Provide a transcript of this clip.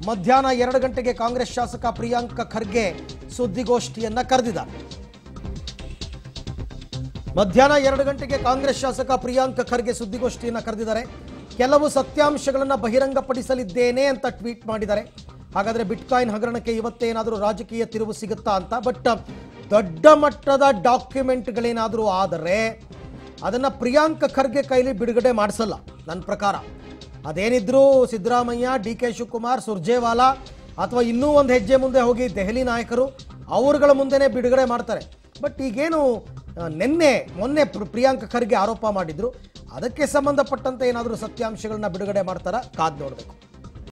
ಮಧ್ಯಾಹ್ನ ಎರಡು ಗಂಟೆಗೆ ಕಾಂಗ್ರೆಸ್ ಶಾಸಕ ಪ್ರಿಯಾಂಕ ಖರ್ಗೆ ಸುದ್ದಿಗೋಷ್ಠಿಯನ್ನ ಕರೆದಿದ್ದಾರೆ ಮಧ್ಯಾಹ್ನ ಎರಡು ಗಂಟೆಗೆ ಕಾಂಗ್ರೆಸ್ ಶಾಸಕ ಪ್ರಿಯಾಂಕ ಖರ್ಗೆ ಸುದ್ದಿಗೋಷ್ಠಿಯನ್ನ ಕರೆದಿದ್ದಾರೆ ಕೆಲವು ಸತ್ಯಾಂಶಗಳನ್ನು ಬಹಿರಂಗಪಡಿಸಲಿದ್ದೇನೆ ಅಂತ ಟ್ವೀಟ್ ಮಾಡಿದ್ದಾರೆ ಹಾಗಾದ್ರೆ ಬಿಟ್ಕಾಯಿನ್ ಹಗರಣಕ್ಕೆ ಇವತ್ತೇನಾದರೂ ರಾಜಕೀಯ ತಿರುವು ಸಿಗುತ್ತಾ ಅಂತ ಬಟ್ ದೊಡ್ಡ ಮಟ್ಟದ ಡಾಕ್ಯುಮೆಂಟ್ಗಳೇನಾದರೂ ಆದರೆ ಅದನ್ನ ಪ್ರಿಯಾಂಕ ಖರ್ಗೆ ಕೈಲಿ ಬಿಡುಗಡೆ ಮಾಡಿಸಲ್ಲ ನನ್ನ ಪ್ರಕಾರ ಅದೇನಿದ್ರು ಸಿದ್ದರಾಮಯ್ಯ ಡಿ ಕೆ ಶಿವಕುಮಾರ್ ಸುರ್ಜೇವಾಲಾ ಅಥವಾ ಇನ್ನೂ ಒಂದು ಹೆಜ್ಜೆ ಮುಂದೆ ಹೋಗಿ ದೆಹಲಿ ನಾಯಕರು ಅವರುಗಳ ಮುಂದೆನೇ ಬಿಡುಗಡೆ ಮಾಡ್ತಾರೆ ಬಟ್ ಈಗೇನು ಆ, ನಿನ್ನೆ ಮೊನ್ನೆ ಪ್ರ- ಪ್ರಿಯಾಂಕ ಖರ್ಗೆ ಆರೋಪ ಮಾಡಿದ್ರು ಅದಕ್ಕೆ ಸಂಬಂಧಪಟ್ಟಂತೆ ಏನಾದರೂ ಸತ್ಯಾಂಶಗಳನ್ನ ಬಿಡುಗಡೆ ಮಾಡ್ತಾರಾ ಕಾದ್ ನೋಡಬೇಕು